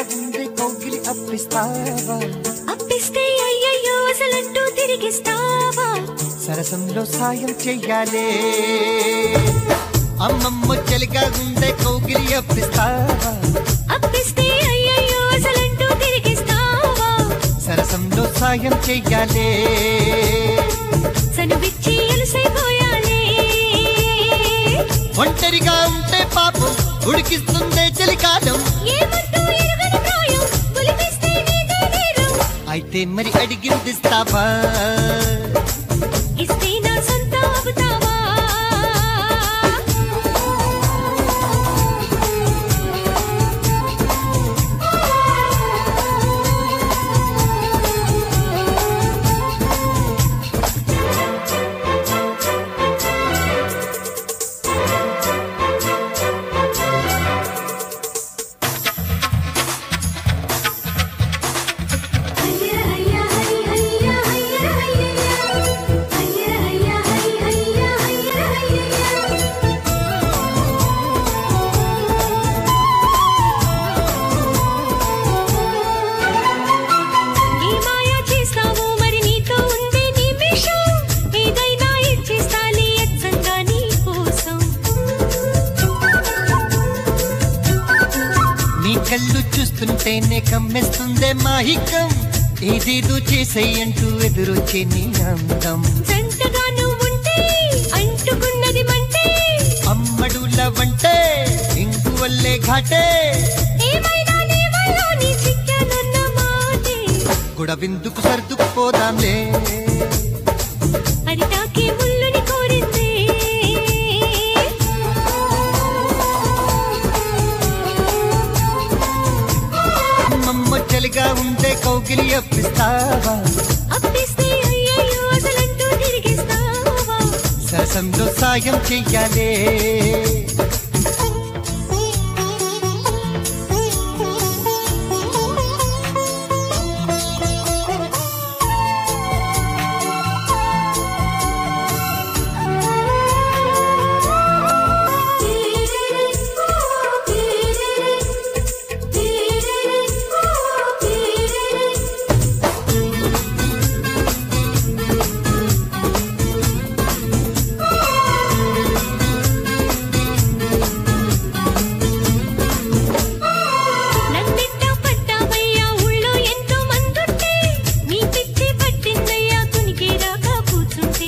గుండె కౌగిలి అప్పిస్తావా అప్పిస్తే అయ్యయ్యో అసలంటూ తిరిగిస్తావా సరసంలో సాయం చెయ్యాలే అమ్మమ్మ చలిగా గుండె కౌగిలి అప్పిస్తావా అప్పిస్తే అయ్యయ్యో అసలంటూ తిరిగిస్తావా సరసంలో సాయం చెయ్యాలే సనువిచ్చి అలసైపోయాలే ఒంటరిగా ఉంటే పాపం ఉడికిస్తుందే చలికాలం ఏమంటూ ఎరుగని ప్రాయం పులిపిస్తే నీదే నేరం అయితే మరి అడిగిందిస్తావా ఇస్తే నా సొంత అవుతావా ఈ మాయ చేస్తావు మరి నీతో ఉందే నిమిషం ఏదైనా ఇచ్చేస్తాలే అచ్చంగా నీ కోసం నీ కళ్ళు చూస్తుంటేనే కమ్మేస్తుందే మాహికం ఏదేదో చేసేయంటూ ఎదురొచ్చే నీ అందం జంటగా నువ్వుంటే అంటుకున్నది మంటే అమ్మడుల వంటే ఇంగు వల్లే ఘాటే ఏమైనా నీ వల్ల నీ చిక్కానన్న మాటే గుడవిందుకు సర్దుకుపోదాంలే అది తాకే ముళ్ళుని కోరిందే అమ్మమ్మ చలిగా ఉంటే కౌగిలి అప్పిస్తావా అప్పిస్తే అయ్యయ్యో అసలంటూ తిరిగిస్తావా సరసంలో సాయం చెయ్యాలే నన్నిట్ట పట్టావయ్యా ఊళ్ళో ఎంతో మందుంటే నీ పిచ్చి పట్టిందయ్యా కునికి రాక కూర్చుంటే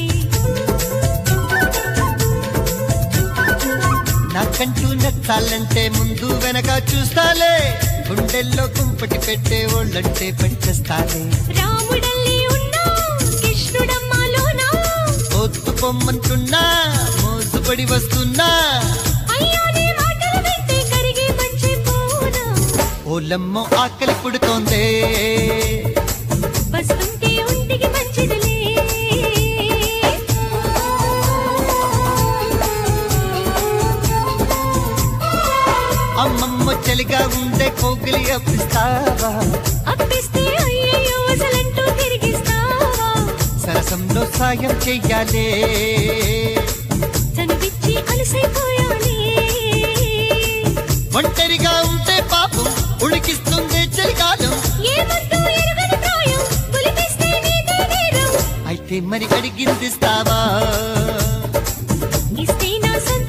నాకంటూ నచ్చాలంటే ముందు వెనక చూస్తాలే గుండెల్లో కుంపటి పెట్టే వాళ్ళంటే పడిచేస్తాలే రాముడల్లి ఉన్నా కృష్ణుడమ్మాలోనా ఒత్తు పొమ్మంటున్నా మోసుపడి వస్తున్నా అయ్యో నీ మాటలు వింటే కరిగి మర్చిపోనా ఓలమ్మో ఆకలి పుడుతోందే వస్తుంటే ఒంటికి మంచిదిలే అమ్మమ్మ చలిగా ఉండే కోగిలి అప్పిస్తావా అప్పిస్తే అయ్యయ్యో అసలంటూ తిరిగిస్తావా సరసంలో సాయం చెయ్యాలే చనువిచ్చి అలసైపోయాలి ఒంటరిగా ఉంటే పాపం ఉడికిస్తుంది చలికాలం ఏమంటూ ఎరుగని ప్రాయం పులిపిస్తే నీదే నేరం అయితే మరి అడిగిందిస్తావా ఇస్తే నా సొంత